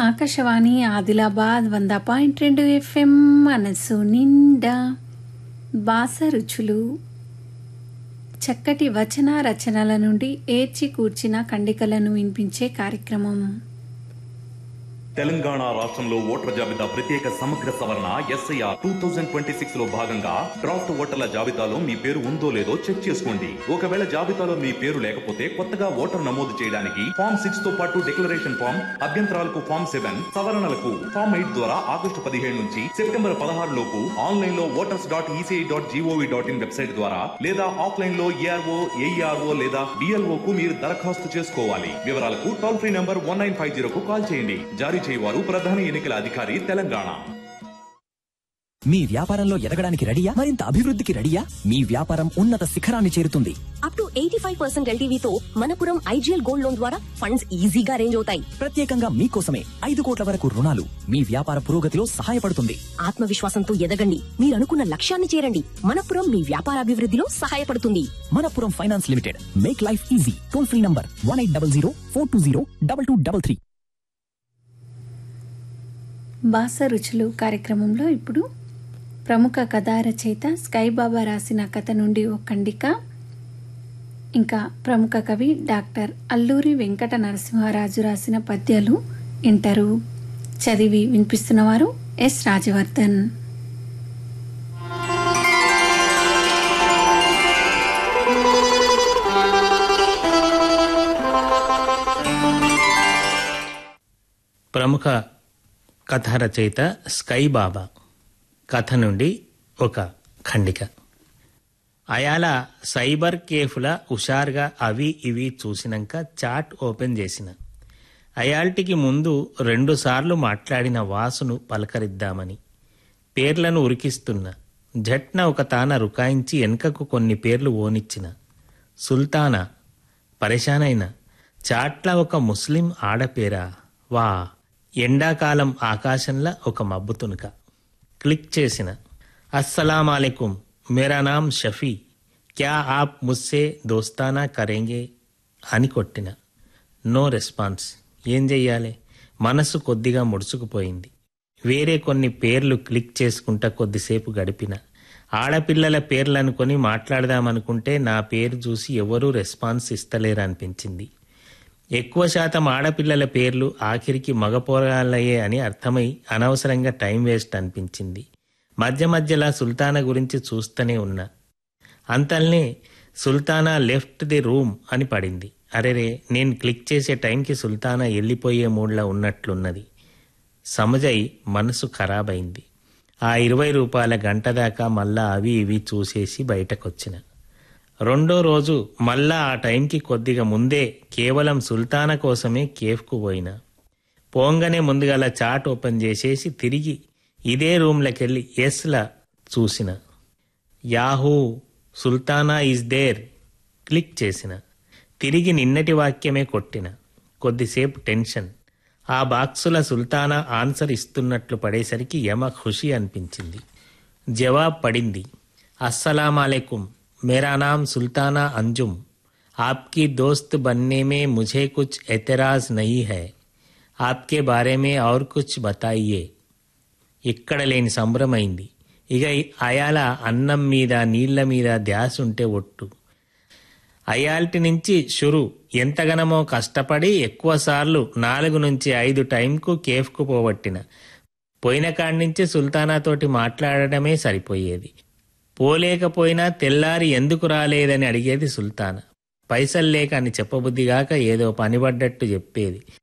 ఆకాశవాణి ఆదిలాబాద్ వంద పాయింట్ రెండు ఎఫ్ఎం మనసు నిండా బాస రుచులు చక్కటి వచన రచనల నుండి ఏర్చి కూర్చిన ఖండికలను వినిపించే కార్యక్రమం తెలంగాణ రాష్ట్రంలో ఓటర్ల జాబితా ప్రత్యేక సమగ్ర సవరణ SIR two thousand twenty six లో భాగంగా డ్రాఫ్ట్ ఓటర్ల జాబితాలో మీ పేరు ఉందో లేదో చెక్ చేసుకోండి ఒకవేళ జాబితాలో మీ పేరు లేకపోతే కొత్తగా ఓటర్ నమోదు చేయడానికి ఫామ్ సిక్స్ తో పాటు డిక్లరేషన్ ఫామ్ అభ్యంతరాలకు ఫామ్ సెవెన్ సవరణలకు ఫామ్ ఎయిట్ ద్వారా ఆగస్టు పదిహేడు నుంచి సెప్టెంబర్ పదహారు లోపు ఆన్లైన్ లో voters dot ECI dot GOV dot in website ద్వారా లేదా ఆఫ్లైన్ లో ఏఆర్ఓ ఏఈఆర్ఓ లేదా డిఎల్ఓ కు మీరు దరఖాస్తు చేసుకోవాలి వివరాలకు toll free number one nine five జీరోకు కాల్ చేయండి జారీ చేయవారు ప్రధాన ఎన్నికల అధికారి తెలంగాణ మీ వ్యాపారంలో ఎదగడానికి రెడీయా మరింత అభివృద్ధికి రెడీయా మీ వ్యాపారం ఉన్నత శిఖరాన్ని చేరుతుంది up to eighty five percent ఎల్టీవీతో మనపురం ఐజీఎల్ గోల్డ్ లోన్ ద్వారా ఫండ్స్ ఈజీగా అరేంజ్ అవుతాయి ప్రత్యేకంగా మీకోసమే ఐదు కోట్ల వరకు రుణాలు మీ వ్యాపార పురోగతిలో సహాయపడుతుంది ఆత్మవిశ్వాసంతో ఎదగండి మీరు అనుకున్న లక్ష్యాన్ని చేరండి మనపురం మీ వ్యాపార అభివృద్ధిలో సహాయపడుతుంది Manappuram finance limited make life easy toll free number one eight double zero four two zero double two double three బాస రుచులు కార్యక్రమంలో ఇప్పుడు ప్రముఖ కథా రచయిత స్కై బాబా రాసిన కథ నుండి ఓ ఖండిక ఇంకా ప్రముఖ కవి డాక్టర్ అల్లూరి వెంకట నరసింహారాజు రాసిన పద్యాలు వింటారు చదివి వినిపిస్తున్నవారు ఎస్ రాజవర్ధన్ ప్రముఖ కథ రచయిత స్కై బాబా కథ నుండి ఒక ఖండిక అయాల సైబర్ కేఫ్ల హుషారుగా అవి ఇవి చూసినాక చాట్ ఓపెన్ చేసిన అయాల్టికి ముందు రెండుసార్లు మాట్లాడిన వాసును పలకరిద్దామని పేర్లను ఉరికిస్తున్న జట్న ఒక తాన రుకాయించి వెనుకకు కొన్ని పేర్లు ఓనిచ్చిన సుల్తానా పరేషానైన చాట్ల ఒక ముస్లిం ఆడపేరా వా ఎండాకాలం ఆకాశంలో ఒక మబ్బు తునుక క్లిక్ చేసిన అస్సలామాలైకుం మేరా నామ్ షఫీ క్యా ఆప్ ముస్సే దోస్తానా కరేంగే అని కొట్టిన నో రెస్పాన్స్ ఏం చెయ్యాలి మనసు కొద్దిగా ముడుచుకుపోయింది వేరే కొన్ని పేర్లు క్లిక్ చేసుకుంటా కొద్దిసేపు గడిపిన ఆడపిల్లల పేర్లనుకొని మాట్లాడదామనుకుంటే నా పేరు చూసి ఎవరూ రెస్పాన్స్ ఇస్తలేరనిపించింది ఎక్కువ శాతం ఆడపిల్లల పేర్లు ఆఖరికి మగపోరాలయ్యే అని అర్థమై అనవసరంగా టైం వేస్ట్ అనిపించింది మధ్య మధ్యలా సుల్తానా గురించి చూస్తూనే ఉన్నా అంతల్నే సుల్తానా లెఫ్ట్ ది రూమ్ అని పడింది అరెరే నేను క్లిక్ చేసే టైంకి సుల్తానా వెళ్ళిపోయే మూడ్లో ఉన్నట్లున్నది సమజై మనసు ఖరాబైంది ఆ ఇరవై రూపాయల గంట దాకా మళ్ళా అవి ఇవి చూసేసి బయటకొచ్చిన రెండో రోజు మళ్ళా ఆ టైంకి కొద్దిగా ముందే కేవలం సుల్తానా కోసమే కేఫ్కు పోయినా పోంగనే ముందుగల చాట్ ఓపెన్ చేసేసి తిరిగి ఇదే రూమ్లకెళ్ళి ఎస్లా చూసిన Yahoo Sultana is there click చేసిన తిరిగి నిన్నటి వాక్యమే కొట్టిన కొద్దిసేపు టెన్షన్ ఆ బాక్సుల సుల్తానా ఆన్సర్ ఇస్తున్నట్లు పడేసరికి యమ ఖుషి అనిపించింది జవాబ్ పడింది అస్సలామాలైకుం मेरा नाम सुल्ताना अंजुम आपकी दोस्त बनने में मुझे कुछ एतराज नहीं है आपके बारे में और कुछ बताइए ఇక్కడ లేని సంభ్రమైంది ఇక అయాల అన్నం మీద నీళ్ల మీద ధ్యాస ఉంటే ఒట్టు అయాల్టి నుంచి షురు ఎంతగనమో కష్టపడి ఎక్కువసార్లు నాలుగు నుంచి ఐదు టైంకు కేఫ్కు పోవట్టిన పోయిన కాడి నుంచి సుల్తానాతోటి మాట్లాడడమే సరిపోయేది పోలేకపోయినా తెల్లారి ఎందుకు రాలేదని అడిగేది సుల్తానా పైసలు లేక అని చెప్పబుద్దిగాక ఏదో పనిపడ్డట్టు చెప్పేది